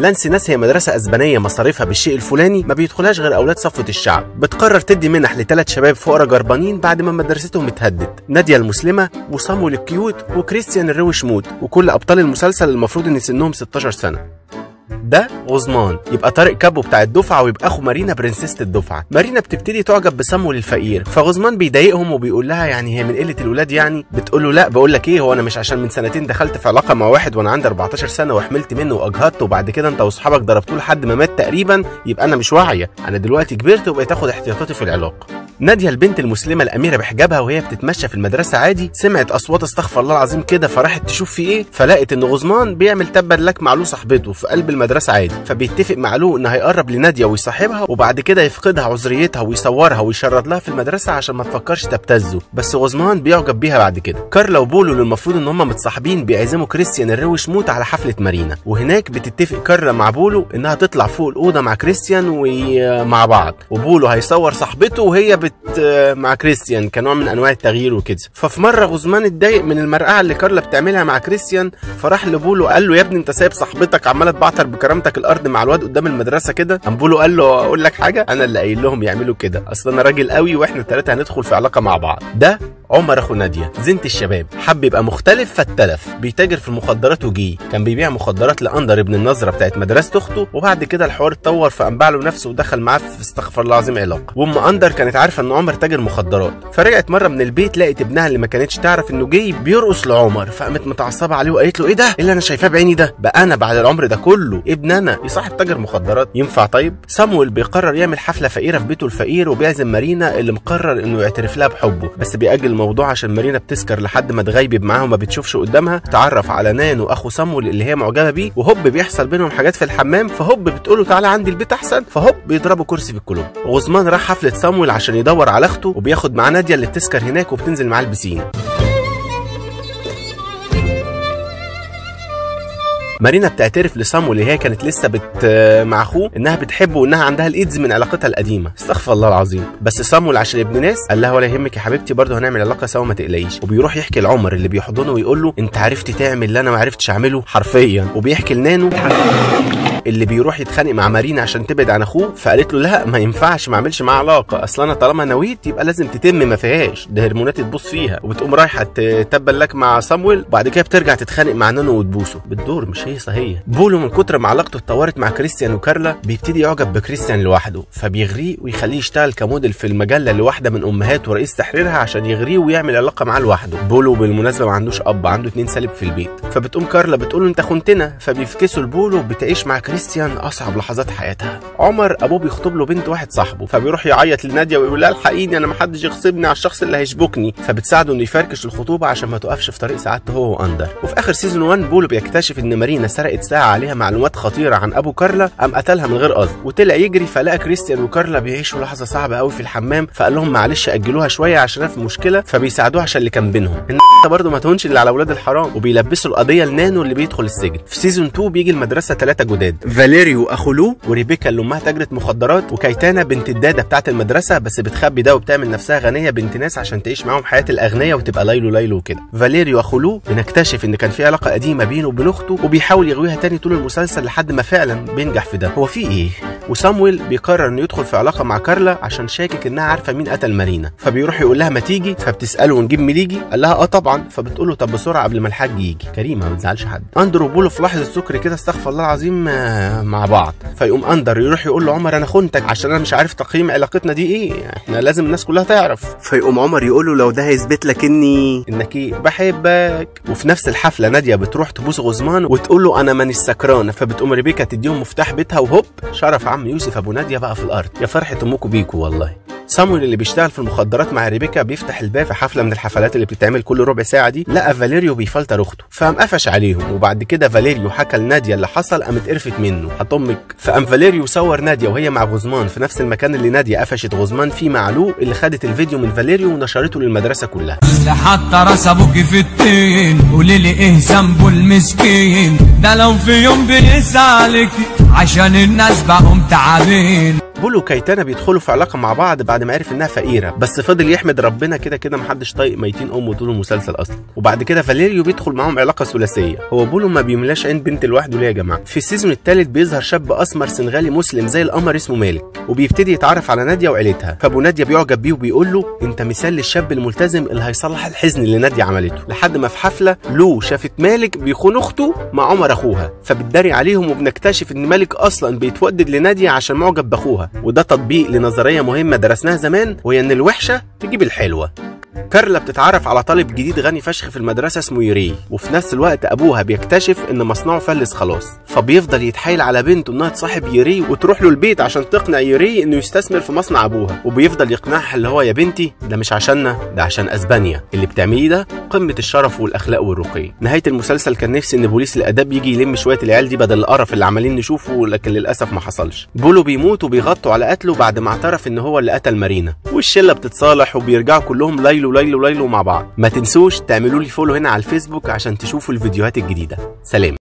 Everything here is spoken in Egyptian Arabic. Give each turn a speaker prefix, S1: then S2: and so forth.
S1: لانس ناس هي مدرسه اسبانيه مصاريفها بالشيء الفلاني ما بيدخلهاش غير اولاد صفوه الشعب بتقرر تدي منح لثلاث شباب فقراء جربانين بعد ما مدرستهم اتهدد ناديه المسلمه وصامويل الكيوت وكريستيان الروش موت وكل ابطال المسلسل المفروض ان سنهم 16 سنه ده غزمان يبقى طارق كابو بتاع الدفعه ويبقى اخو مارينا برنسيسة الدفعه مارينا بتبتدي تعجب بصمويل الفقير فغزمان بيضايقهم وبيقول لها يعني هي من قله الولاد يعني بتقول له لا بقول لك ايه هو انا مش عشان من سنتين دخلت في علاقه مع واحد وانا عندي 14 سنه وحملت منه واجهضته وبعد كده انت واصحابك ضربتوه لحد ما مات تقريبا يبقى انا مش واعيه انا دلوقتي كبرت وبقيت اخد احتياطاتي في العلاقه ناديه البنت المسلمه الاميره بحجابها وهي بتتمشى في المدرسه عادي سمعت اصوات استغفر الله العظيم كده فراحت تشوف في ايه فلقت ان غزمان بيعمل تبا لك مع له صاحبته في قلب المدرسه عادي فبيتفق مع له ان هيقرب لناديه ويصاحبها وبعد كده يفقدها عذريتها ويصورها ويشرد لها في المدرسه عشان ما تفكرش تبتزه بس غزمان بيعجب بيها بعد كده كارلا وبولو اللي المفروض ان هم متصاحبين بيعزموا كريستيان الروش موت على حفله مارينا وهناك بتتفق كارلا مع بولو انها تطلع فوق الاوضه مع كريستيان ومع بعض وبولو هيصور صاحبته وهي بت مع كريستيان كنوع من انواع التغيير وكده ففي مره غزمان اتضايق من المرقعه اللي كارلا بتعملها مع كريستيان فراح لبولو قال له يا ابني انت سايب صاحبتك عماله تبعتر بكرامتك الارض مع الواد قدام المدرسه كده قام بولو قال له اقول لك حاجه انا اللي قايل لهم يعملوا كده اصل انا راجل قوي واحنا الثلاثه هندخل في علاقه مع بعض ده عمر اخو ناديه زينة الشباب حب يبقى مختلف فاتلف بيتاجر في المخدرات وجي كان بيبيع مخدرات لاندر ابن النظره بتاعت مدرسه اخته وبعد كده الحوار اتطور فقام باع له نفسه ودخل معاه في استغفر الله العظيم علاقه وام اندر كانت عارفه ان عمر تاجر مخدرات فرجعت مره من البيت لقت ابنها اللي ما كانتش تعرف انه جاي بيرقص لعمر فقامت متعصبه عليه وقالت له ايه ده اللي انا شايفاه بعيني ده بقى انا بعد العمر ده كله ابن انا يصاحب تاجر مخدرات ينفع طيب سامويل بيقرر يعمل حفله فقيره في بيته الفقير وبيعزم مارينا اللي مقرر انه يعترف لها بحبه بس بيأجل الموضوع عشان مارينا بتسكر لحد ما تغيب معاه وما بتشوفش قدامها تعرف على نانو اخو سامويل اللي هي معجبه بيه وهوب بيحصل بينهم حاجات في الحمام فهوب بتقول له تعالى عندي البيت احسن فهوب بيضربوا كرسي في الكلوب غزمان راح حفله سامويل عشان يدور على اخته وبياخد معاه ناديه اللي بتسكر هناك وبتنزل معاه البسين مارينا بتعترف لصامويل اللي هي كانت لسه بت مع اخوه انها بتحبه وانها عندها الايدز من علاقتها القديمه استغفر الله العظيم بس صامويل عشان ابن ناس قال لها ولا يهمك يا حبيبتي برضه هنعمل علاقه سوا ما تقلقيش وبيروح يحكي لعمر اللي بيحضنه ويقول له انت عرفت تعمل اللي انا ما عرفتش اعمله حرفيا وبيحكي لنانو اللي بيروح يتخانق مع مارينا عشان تبعد عن اخوه فقالت له لا ما ينفعش ما اعملش معاه علاقه اصل انا طالما نويت يبقى لازم تتم ما فيهاش ده هرموناتي تبص فيها وبتقوم رايحه تتبل لك مع صامويل وبعد كده بترجع تتخانق مع نانو وتبوسه بتدور مش هي صحيه بولو من كتر ما علاقته اتطورت مع كريستيان وكارلا بيبتدي يعجب بكريستيان لوحده فبيغريه ويخليه يشتغل كموديل في المجله لواحده من امهات ورئيس تحريرها عشان يغريه ويعمل علاقه معاه لوحده بولو بالمناسبه ما عندوش اب عنده اتنين سالب في البيت فبتقوم كارلا بتقول له انت خنتنا فبيفكسوا لبولو وبتعيش مع كريستيان اصعب لحظات حياتها عمر ابوه بيخطب له بنت واحد صاحبه فبيروح يعيط لناديه ويقول لها الحقيني انا محدش يغصبني على الشخص اللي هيشبكني فبتساعده انه يفركش الخطوبه عشان ما توقفش في طريق سعادته هو واندر وفي اخر سيزون 1 بولو بيكتشف ان مارينا سرقت ساعه عليها معلومات خطيره عن ابو كارلا قام قتلها من غير قصد وطلع يجري فلقى كريستيان وكارلا بيعيشوا لحظه صعبه قوي في الحمام فقال لهم معلش اجلوها شويه عشان انا في مشكله فبيساعدوه عشان اللي كان بينهم ان برضه ما تهونش اللي على اولاد الحرام وبيلبسوا القضيه لنانو اللي بيدخل السجن في سيزون 2 بيجي المدرسه ثلاثه جداد فاليريو اخو لو وريبيكا اللي امها تاجره مخدرات وكايتانا بنت الداده بتاعه المدرسه بس بتخبي ده وبتعمل نفسها غنيه بنت ناس عشان تعيش معاهم حياه الاغنياء وتبقى ليلو ليلو وكده فاليريو اخو لو بنكتشف ان كان في علاقه قديمه بينه وبين اخته وبيحاول يغويها تاني طول المسلسل لحد ما فعلا بينجح في ده هو في ايه وسامويل بيقرر انه يدخل في علاقه مع كارلا عشان شاكك انها عارفه مين قتل مارينا فبيروح يقول لها ما تيجي فبتساله ونجيب مليجي قال لها اه طبعا فبتقول له طب بسرعه قبل ما الحاج يجي كريمه ما بتزعلش حد اندر وبولو في لحظه سكر كده استغفر الله العظيم مع بعض فيقوم اندر يروح يقول له عمر انا خنتك عشان انا مش عارف تقييم علاقتنا دي ايه احنا لازم الناس كلها تعرف فيقوم عمر يقول له لو ده هيثبت لك اني انك ايه بحبك وفي نفس الحفله ناديه بتروح تبوس غزمان وتقول له انا مانيش سكرانه فبتقوم ريبيكا تديهم مفتاح بيتها وهوب شرف عم يوسف ابو ناديه بقى في الارض يا فرحه امكم بيكوا والله سامويل اللي بيشتغل في المخدرات مع ريبيكا بيفتح الباب في حفله من الحفلات اللي بتتعمل كل ربع ساعه دي لقى فاليريو بيفلتر اخته فقام قفش عليهم وبعد كده فاليريو حكى لناديه اللي حصل قامت قرفت منه هتمك فقام فاليريو صور ناديه وهي مع غزمان في نفس المكان اللي ناديه قفشت غزمان فيه مع لو اللي خدت الفيديو من فاليريو ونشرته للمدرسه كلها
S2: حتى راس ابوك في الطين قولي لي ايه ذنبه المسكين ده لو في يوم بيسالك عشان الناس بقوا تعبين
S1: بولو وكايتانا بيدخلوا في علاقه مع بعض بعد ما عرف انها فقيره بس فضل يحمد ربنا كده كده محدش طايق ميتين امه طول المسلسل اصلا وبعد كده فاليريو بيدخل معاهم علاقه ثلاثيه هو بولو ما بيملاش عين بنت لوحده ليه يا جماعه في السيزون الثالث بيظهر شاب اسمر سنغالي مسلم زي القمر اسمه مالك وبيبتدي يتعرف على ناديه وعيلتها فابو ناديه بيعجب بيه وبيقول له انت مثال للشاب الملتزم اللي هيصلح الحزن اللي ناديه عملته لحد ما في حفله لو شافت مالك بيخون اخته مع عمر اخوها فبتداري عليهم وبنكتشف ان مالك اصلا بيتودد لناديه عشان معجب باخوها وده تطبيق لنظريه مهمه درسناها زمان وهي ان الوحشه تجيب الحلوه كارلا بتتعرف على طالب جديد غني فشخ في المدرسه اسمه يوري وفي نفس الوقت ابوها بيكتشف ان مصنعه فلس خلاص فبيفضل يتحايل على بنته انها تصاحب يوري وتروح له البيت عشان تقنع يوري انه يستثمر في مصنع ابوها وبيفضل يقنعها اللي هو يا بنتي ده مش عشاننا ده عشان اسبانيا اللي بتعمليه ده قمه الشرف والاخلاق والرقي نهايه المسلسل كان نفسي ان بوليس الاداب يجي يلم شويه العيال دي بدل القرف اللي عمالين نشوفه لكن للاسف ما حصلش بولو بيموت وبيغطوا على قتله بعد ما اعترف ان هو اللي قتل مارينا والشله بتتصالح وبيرجعوا كلهم ليلو ليلو ليلو مع بعض ما تنسوش تعملوا لي فولو هنا على الفيسبوك عشان تشوفوا الفيديوهات الجديده سلام